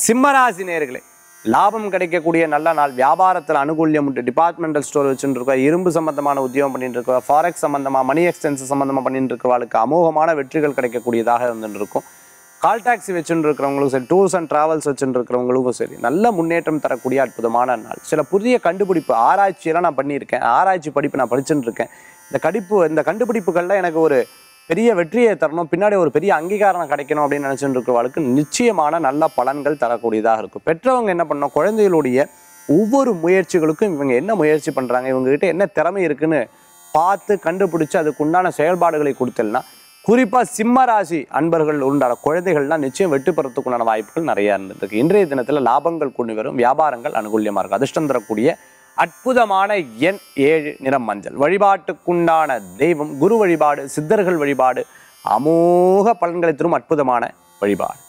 சிம்மராசி நேர்களே லாபம் கிடைக்கக்கூடிய நல்ல நாள் வியாபாரத்தில் அனுகூல்யம் உண்டு டிபார்ட்மெண்டல் ஸ்டோர் வச்சுட்டு இருக்கோம் இரும்பு சம்பந்தமான உத்தியோகம் பண்ணிட்டு இருக்கோம் ஃபாரெக்ஸ் சம்பந்தமாக மணி எக்ஸ்சேஞ்ச் சம்பந்தமாக பண்ணிட்டு இருக்கிறவங்களுக்கு அமோகமான வெற்றிகள் கிடைக்கக்கூடியதாக இருந்துட்டு இருக்கும் கால் டாக்ஸி வச்சுட்டு இருக்கிறவங்களுக்கும் சரி டூர்ஸ் அண்ட் டிராவல்ஸ் வச்சுட்டு இருக்கிறவங்களுக்கும் சரி நல்ல முன்னேற்றம் தரக்கூடிய அற்புதமான நாள் சில புதிய கண்டுபிடிப்பு ஆராய்ச்சியெல்லாம் நான் பண்ணியிருக்கேன் ஆராய்ச்சி படிப்பு நான் படிச்சுட்டு இருக்கேன் இந்த கடிப்பு இந்த கண்டுபிடிப்புகள்ல எனக்கு ஒரு பெரிய வெற்றியை தரணும் பின்னாடி ஒரு பெரிய அங்கீகாரம் கிடைக்கணும் அப்படின்னு நினைச்சுட்டு இருக்கிறவளுக்கு நிச்சயமான நல்ல பலன்கள் தரக்கூடியதாக இருக்கும் பெற்றவங்க என்ன பண்ணணும் குழந்தைகளுடைய ஒவ்வொரு முயற்சிகளுக்கும் இவங்க என்ன முயற்சி பண்றாங்க இவங்க கிட்ட என்ன திறமை இருக்குன்னு பார்த்து கண்டுபிடிச்சு அதுக்கு உண்டான செயல்பாடுகளை கொடுத்தல்னா குறிப்பா சிம்ம ராசி அன்பர்கள் உண்டான குழந்தைகள்லாம் நிச்சயம் வெற்றி பெறத்துக்குண்டான வாய்ப்புகள் நிறைய இருந்துருக்கு இன்றைய தினத்துல லாபங்கள் கொண்டு வரும் வியாபாரங்கள் அனுகூல்யமா இருக்கும் அதிர்ஷ்டம் தரக்கூடிய அற்புதமான எண் ஏழு நிறம் மஞ்சள் வழிபாட்டுக்குண்டான தெய்வம் குரு வழிபாடு சித்தர்கள் வழிபாடு அமோக பலன்களை தரும் அற்புதமான வழிபாடு